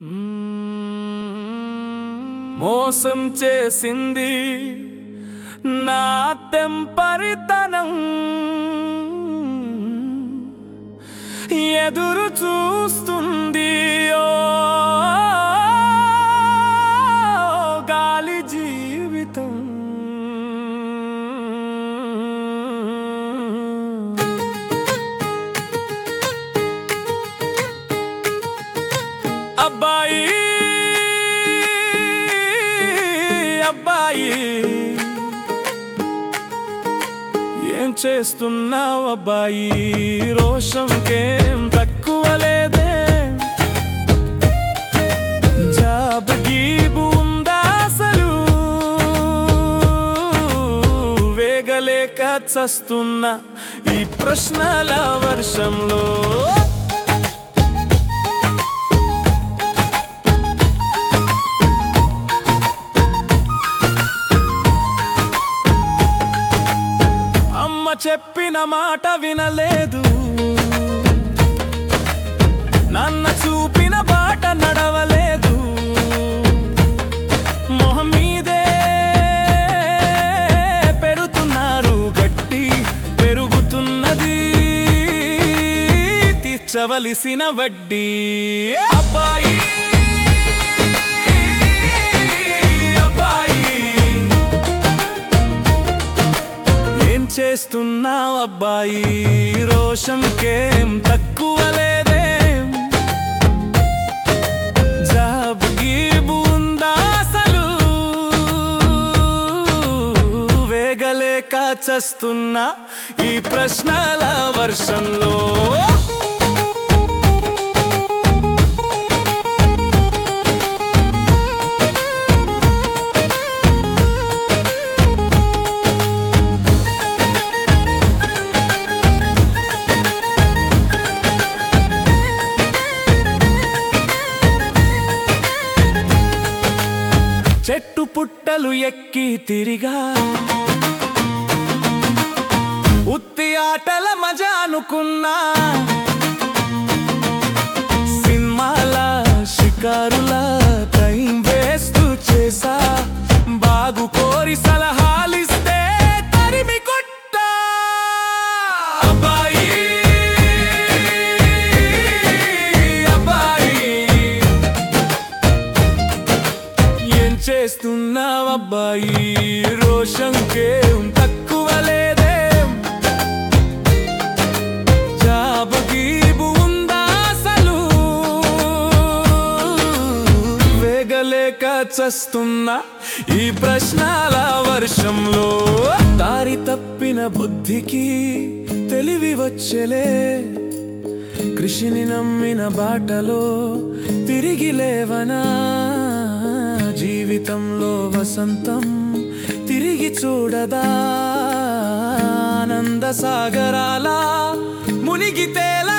మోసం చేసింది నా తెంపరితనం ఎదురు చూస్తుంది ఓ గాలి జీవితం అబ్బాయి అబ్బాయి ఏం చేస్తున్నావు అబ్బాయి రోషంకేం తక్కువ లేదే జాబ్ గీబు ఉందా అసలు వేగలేక చస్తున్నా ఈ ప్రశ్నల వర్షంలో అమ్మ చెప్పిన మాట వినలేదు నాన్న చూపిన బాట నడవలేదు మొహం మీదే పెడుతున్నారు గట్టి పెరుగుతున్నది తీర్చవలసిన వడ్డీ అబ్బాయి అబ్బాయి ఏం చేస్తున్నావు అబ్బాయి రోషంకేం తక్కువ లేదే జాబ్ గీబు ఉందా అసలు వేగలేక చస్తున్నా ఈ ప్రశ్నల వర్షంలో చెట్టు పుట్టలు ఎక్కి తిరిగా ఉత్తి ఆటల మజా అనుకున్నా సినిమాల షికారుల టైం వేస్ట్ చేసా బాగు కోరి సలహాలిస్తే తరిమి కొట్టా అబ్బాయి అబ్బాయి ఏం చేస్తున్నావు అబ్బాయి రోషంకేం తక్కువ లేదే జాబు గీబు ఉందా అసలు వేగలేక చస్తున్నా ఈ ప్రశ్నల వర్షంలో దారి తప్పిన బుద్ధికి తెలివి వచ్చలే కృషిని నమ్మిన బాటలో తిరిగి లేవనా జీవితంలో వసంతం తిరిగి చూడదా ఆనంద సాగరాల మునిగి తేలా